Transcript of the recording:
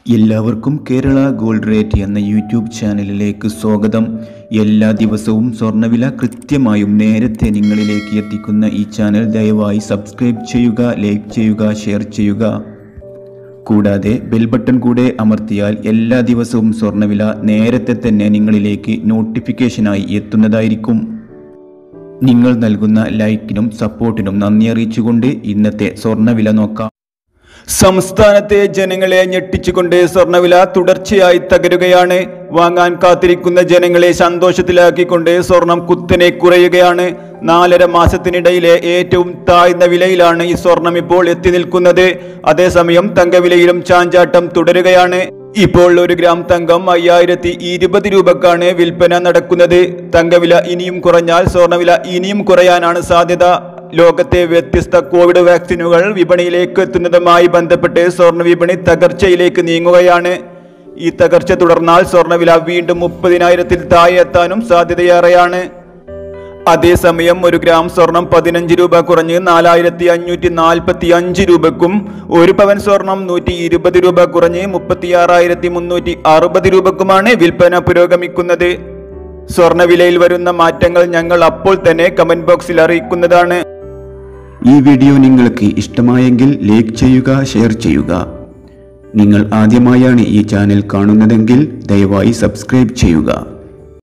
എല്ലാവർക്കും Kerala gold rate എന്ന YouTube ചാനലിലേക്ക് സ്വാഗതം എല്ലാ ദിവസവും സ്വർണ്ണവില കൃത്യമായും നേരത്തെ നിങ്ങളിലേക്ക് എത്തിക്കുന്ന ഈ ചാനൽ ദയവായി സബ്സ്ക്രൈബ് ചെയ്യുക ലൈക്ക് ചെയ്യുക ഷെയർ ചെയ്യുക കൂടാതെ ബെൽ ബട്ടൺ കൂടെ അമർത്തിയാൽ എല്ലാ ദിവസവും സ്വർണ്ണവില നേരത്തെ തന്നെ നിങ്ങളിലേക്ക് നോട്ടിഫിക്കേഷനായി എത്തുന്നതായിരിക്കും നിങ്ങൾ നൽകുന്ന ലൈക്കിനും സപ്പോർട്ടിനും നന്ദി അറിയിച്ചുകൊണ്ട് ഇന്നത്തെ സ്വർണ്ണവില നോക്കാം സംസ്ഥാനത്തെ ജനങ്ങളെ ഞെട്ടിച്ചുകൊണ്ട് സ്വർണ്ണവില തുടർച്ചയായി തകരുകയാണ് വാങ്ങാൻ കാത്തിരിക്കുന്ന ജനങ്ങളെ സന്തോഷത്തിലാക്കിക്കൊണ്ട് സ്വർണം കുത്തനെ കുറയുകയാണ് നാലര മാസത്തിനിടയിലെ ഏറ്റവും താഴ്ന്ന വിലയിലാണ് ഈ സ്വർണം ഇപ്പോൾ എത്തി നിൽക്കുന്നത് അതേസമയം തങ്കവിലയിലും ചാഞ്ചാട്ടം തുടരുകയാണ് ഇപ്പോൾ ഒരു ഗ്രാം തങ്കം അയ്യായിരത്തി ഇരുപത് രൂപക്കാണ് വിൽപ്പന നടക്കുന്നത് തങ്കവില ഇനിയും കുറഞ്ഞാൽ സ്വർണ്ണവില ഇനിയും കുറയാനാണ് സാധ്യത ലോകത്തെ വ്യത്യസ്ത കോവിഡ് വാക്സിനുകൾ വിപണിയിലേക്ക് എത്തുന്നതുമായി ബന്ധപ്പെട്ട് സ്വർണ്ണ വിപണി തകർച്ചയിലേക്ക് നീങ്ങുകയാണ് ഈ തകർച്ച തുടർന്നാൽ സ്വർണ്ണവില വീണ്ടും മുപ്പതിനായിരത്തിൽ താഴെ എത്താനും സാധ്യതയേറെയാണ് അതേസമയം ഒരു ഗ്രാം സ്വർണം പതിനഞ്ച് രൂപ കുറഞ്ഞ് നാലായിരത്തി അഞ്ഞൂറ്റി നാൽപ്പത്തി അഞ്ച് രൂപക്കും ഒരു പവൻ സ്വർണം നൂറ്റി ഇരുപത് രൂപ കുറഞ്ഞ് മുപ്പത്തിയാറായിരത്തി മുന്നൂറ്റി അറുപത് രൂപക്കുമാണ് വിൽപ്പന പുരോഗമിക്കുന്നത് സ്വർണ്ണവിലയിൽ വരുന്ന മാറ്റങ്ങൾ ഞങ്ങൾ അപ്പോൾ തന്നെ കമന്റ് ബോക്സിൽ അറിയിക്കുന്നതാണ് ഈ വീഡിയോ നിങ്ങൾക്ക് ഇഷ്ടമായെങ്കിൽ ലൈക്ക് ചെയ്യുക ഷെയർ ചെയ്യുക നിങ്ങൾ ആദ്യമായാണ് ഈ ചാനൽ കാണുന്നതെങ്കിൽ ദയവായി സബ്സ്ക്രൈബ് ചെയ്യുക